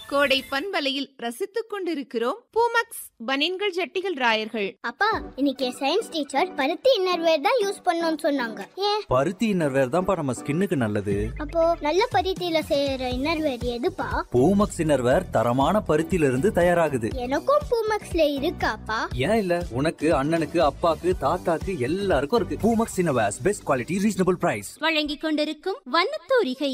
கோடை பண்பலையில் ரசித்துக் கொண்டிருக்கிறோம் பூமக்ஸ் பனின்கள் ஜட்டிகள் ராயர்கள் அப்பா இன்னைக்கு சயின்ஸ் டீச்சர் பருத்தி இன்னர்வேர் தான் யூஸ் பண்ணணும்னு சொன்னாங்க ஏன் பருத்தி இன்னர்வேர் தான்ப்பா நம்ம ஸ்கின்னுக்கு நல்லது அப்போ நல்ல பருத்தியில செய்யற இன்னர்வேர் எதுப்பா பூமக்ஸ் இன்னர்வேர் தரமான பருத்தியில இருந்து தயாராகுது எனக்கும் பூமக்ஸ்ல இருக்காப்பா ஏன் இல்ல உனக்கு அண்ணனுக்கு அப்பாக்கு தாத்தாக்கு எல்லாருக்கும் இருக்கு Poomex innerwears best quality reasonable price வழங்கிக் கொண்டிருக்கும் வண்ணத்தூரிகை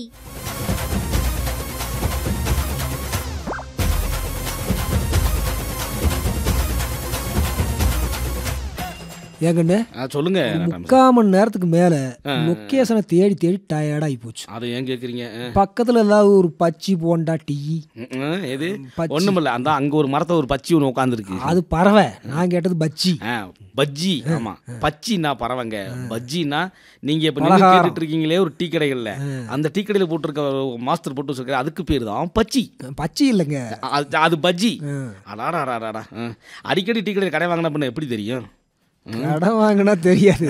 ஏங்கண்ணே ஆ, சொல்லுங்க முக்கால் மணி நேரத்துக்கு மேல லொக்கேஷனை தேடி தேடி டயர்டாகி போச்சு அதை ஏன் கேக்குறீங்க ஆ. பக்கத்துல ஏதாவது ஒரு பச்சி போண்டா டீ ம், ம், எது பச்சி. ஒண்ணுமில்ல அந்த அங்க ஒரு மரத்தை ஒரு பச்சி ஒன்று உட்காந்துருக்கு அது பறவை நான் கேட்டது பச்சி பஜ்ஜி ஆமா பச்சின்னா பரவாங்க பஜ்ஜின்னா நீங்க இப்ப நீங்க பலகாரம். கேட்டுட்டு இருக்கீங்களே ஒரு டீ கடைகள்ல அந்த டீ கடையில போட்டிருக்க மாஸ்டர் போட்டு வச்சிருக்க அதுக்கு பேர் தான் பச்சி பச்சி இல்லைங்க அது அது பஜ்ஜி ம். அடாடா அடாடா ஆ. அடிக்கடி டீ கடையில் கடை வாங்கின பண்ண எப்படி தெரியும் கடன் வாங்கினா தெரியாது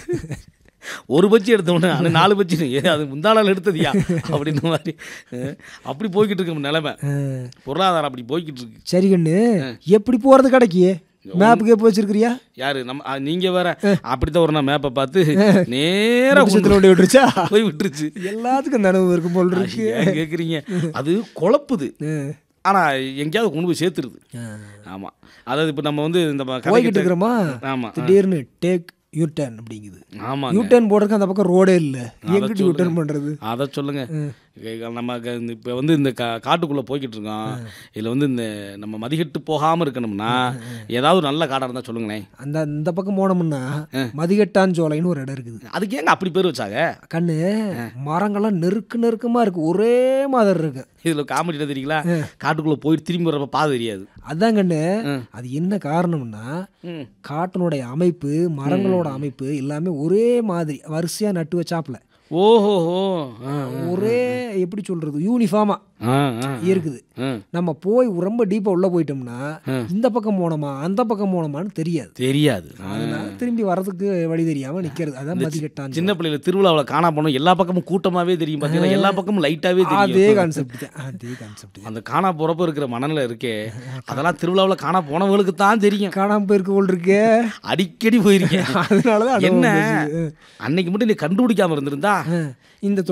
ஒரு பஜ்ஜி எடுத்தோன்னே அது நாலு பஜ்ஜி ஏ அது முந்தாளால் எடுத்ததியா அப்படின்ற மாதிரி ஆ. அப்படி போய்கிட்டு இருக்கு நம்ம நிலைமை அஹ், பொருளாதாரம் அப்படி போய்கிட்டு இருக்கு சரி கண்ணு எப்படி போறது கடைக்கு மேப்புக்கு எப்போ வச்சிருக்கிறியா யாரு நம்ம ஆ, நீங்க வேற அப்படித்தான் ஒரு நாள் மேப்பை பார்த்து நேரா முட்டுச்சத்துல கொண்டு கொண்டு விட்டுருச்சா போய் விட்டுருச்சு எல்லாத்துக்கும் நனவு இருக்கும் போல் அது இருக்கு ஏன் கேக்குறீங்க அது குழப்புது அஹ், ஆனா எங்கேயாவது கொண்டு போய் சேர்த்துருது அஹ். ஆமா அதாவது இப்ப நம்ம வந்து இந்த போய்கிட்டு கடைக்கிட்ட இருக்கிறோமா ஆமா திடீர்னு டேக் யூ டர்ன் அப்படிங்குது ஆமா யூ டர்ன் போடுறதுக்கு அந்த பக்கம் ரோடே இல்லை எங்கிட்டு யூ சொல்லுங்க. டர்ன் பண்றது அதை சொல்லுங்க நம்ம க- இந்த இப்ப வந்து இந்த கா காட்டுக்குள்ள போய்கிட்டு இருக்கோம் இதுல வந்து இந்த நம்ம மதிகட்டு போகாம இருக்கணும்னா ஏதாவது நல்ல காடா இருந்தா சொல்லுங்களேன் அந்த இந்த பக்கம் போனோம்னா மதிகட்டான் சோலைன்னு ஒரு இடம் இருக்குது அதுக்கு ஏங்க அப்படி பேர் வச்சாங்க கண்ணு மரங்கள்லாம் நெருக்கு நெருக்கமா இருக்கு ஒரே மாதிரி இருக்கு இதுல காமெடி என்ன தெரியுங்களா காட்டுக்குள்ள போயிட்டு திரும்பி வரப்ப பாதை தெரியாது அதான் கண்ணு அது என்ன காரணம்னா ம். காட்டினுடைய அமைப்பு மரங்களோட அமைப்பு எல்லாமே ஒரே மாதிரி வரிசையா நட்டு வச்சாப்புல ஓஹோஹோ ஆ, ஒரே எப்படி சொல்றது யூனிஃபார்மா ஆ, ஆ, இருக்குது ஆ. நம்ம போய் ரொம்ப டீப்பா உள்ள போயிட்டோம்னா இந்த பக்கம் போனோமா அந்த பக்கம் போனோமான்னு தெரியாது தெரியாது ஆ. அதனால திரும்பி வர்றதுக்கு வழி தெரியாம நிக்கிறது அதான் மதிகட்டான் சின்ன பிள்ளைல திருவிழாவில் காணா போனோம் எல்லா பக்கமும் கூட்டமாவே தெரியும் பார்த்தீங்களா எல்லா பக்கமும் லைட்டாவே அதே தெரியும் கான்செப்ட் தான் அதே கான்செப்ட் அந்த காணா போறப்ப இருக்கிற மனநிலை இருக்கே அதெல்லாம் திருவிழாவில் காணா போனவங்களுக்கு தான் தெரியும் காணாம போயிருக்க போல் இருக்கே அடிக்கடி போயிருக்கேன் அதனாலதான் அனுபவம் என்ன பேசுது. அன்னைக்கு மட்டும் நீ கண்டுபிடிக்காம இருந்திருந்தா இந்த